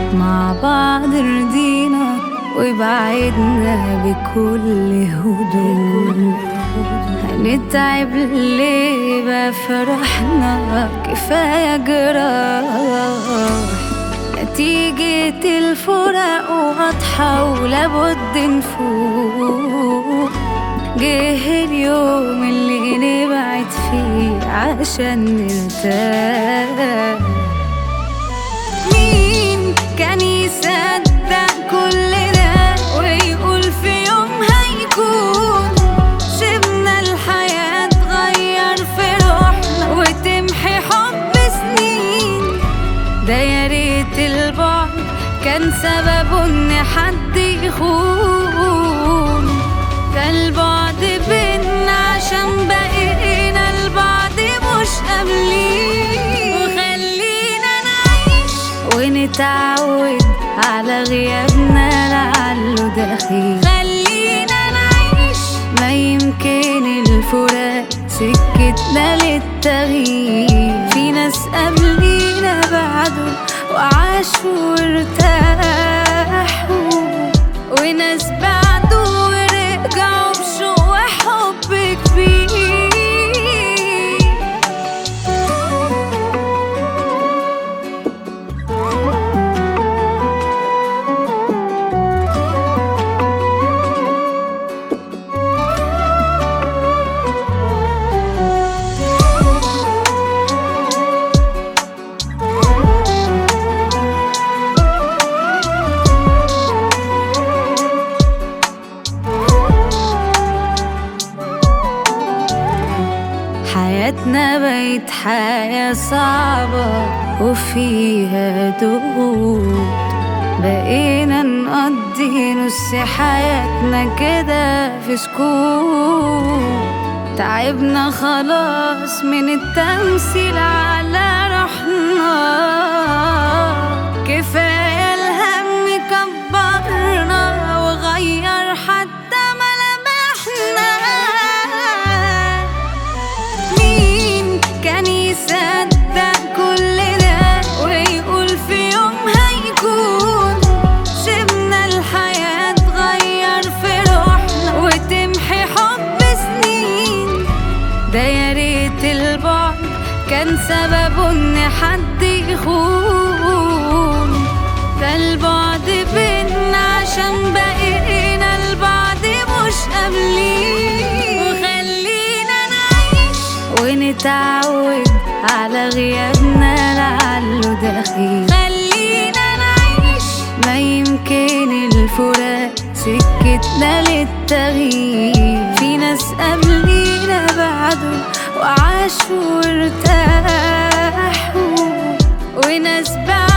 مع بعض رضينا وبعدنا بكل هدوء هنتعب ليه بقى فرحنا كفاية جراح نتيجة الفراق واضحة ولابد نفوق جه اليوم اللي نبعد فيه عشان نرتاح مين كان يصدق كل ده ويقول في يوم هيكون شبنا الحياة تغير في روحنا وتمحي حب سنين ده يا ريت البعد كان سببه ان حد يخون ده البعد بينا عشان بقينا البعض مش قابلين وخلينا نعيش ونتعود على غيابنا لعله دخيل خلينا نعيش ما يمكن الفراق سكتنا للتغيير في ناس قبلينا بعده وعاشوا وارتاحوا وناس بعده ورجعوا بشوق وحب كبير حياتنا بقت حياة صعبة وفيها ضغوط بقينا نقضي نص حياتنا كده في سكوت تعبنا خلاص من التمثيل على روحنا كفاية الهم كبرنا وغير حتى ملامحنا مين كان يصدق كل ده ويقول في يوم هيكون شبنا الحياة تغير في روحنا وتمحي حب سنين ده يا ريت البعد كان سببه ان حد يخون ده البعد بينا عشان بقينا البعض مش قابلين وخلينا نعيش ونتعود على غيابنا لعله دخيل خلينا نعيش ما يمكن الفراق سكتنا للتغيير في ناس قبلينا بعده وعاشوا وارتاحوا وناس بعد